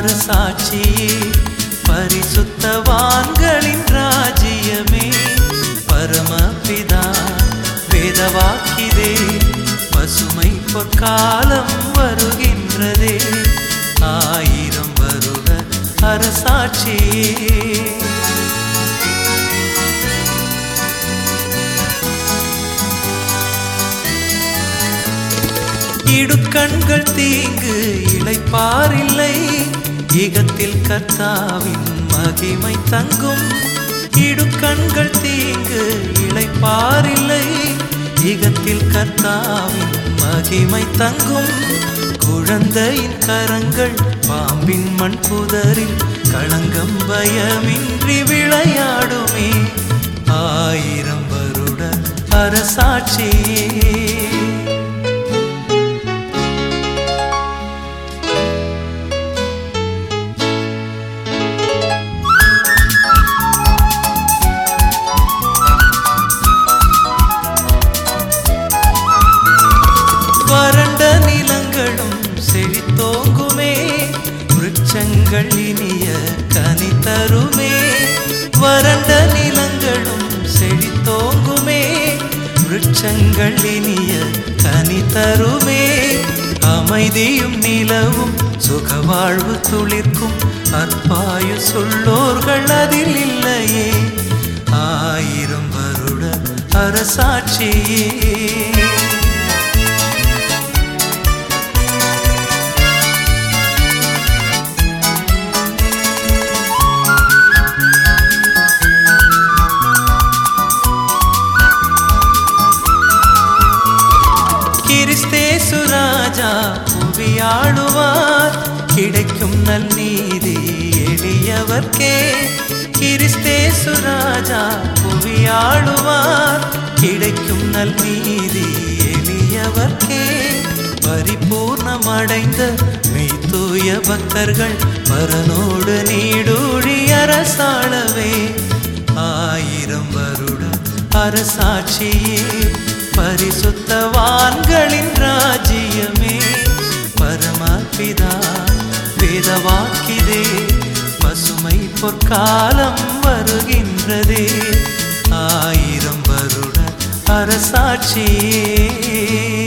அரசாட்சியே பரிசுத்தவான்களின் ராஜ்யமே பரமபிதா வேதவாக்கிதே பசுமை பொற்காலம் வருகின்றதே ஆயிரம் வருட அரசாட்சியே இடுக்கண்கள் தீங்கு இளைப்பாரில்லை ஈகத்தில் கர்த்தாவின் மகிமை தங்கும் இடுக்கண்கள் தீங்கு இளைப்பாரில்லை ஈகத்தில் கர்த்தாவின் மகிமை தங்கும் குழந்தையின் கரங்கள் பாம்பின் மண் புதரில் களங்கம் பயமின்றி விளையாடுமே ஆயிரம் வருட அரசாட்சியே வறண்ட நிலங்களும் செழித்தோங்குமே விருட்சங்கள் இனிய கனி தருமே வறண்ட நிலங்களும் செழித்தோங்குமே விருட்சங்கள் இனிய கனி தருமே அமைதியும் நிலவும் சுகவாழ்வு துளிர்க்கும் அற்பாயு சொல்லோர்கள் அதில் இல்லையே ஆயிரம் வருட அரசாட்சியே கிறிஸ்தேசு ராஜா புவியாளுவார் கிடைக்கும் நல்நீதி எளியவர்க்கே கிறிஸ்தேசு ராஜா புவியாளுவார் கிடைக்கும் நல்நீதி எளியவர்க்கே பரிபூர்ணமடைந்த மெய்தூய பக்தர்கள் பரனோடு நீடூழி அரசாளவே ஆயிரம் வருட அரசாட்சியே பரிசுத்தவான்களின் ராஜ்யமே பரமபிதா வேதவாக்கிதே பசுமை பொற்காலம் வருகின்றதே ஆயிரம் வருட அரசாட்சியே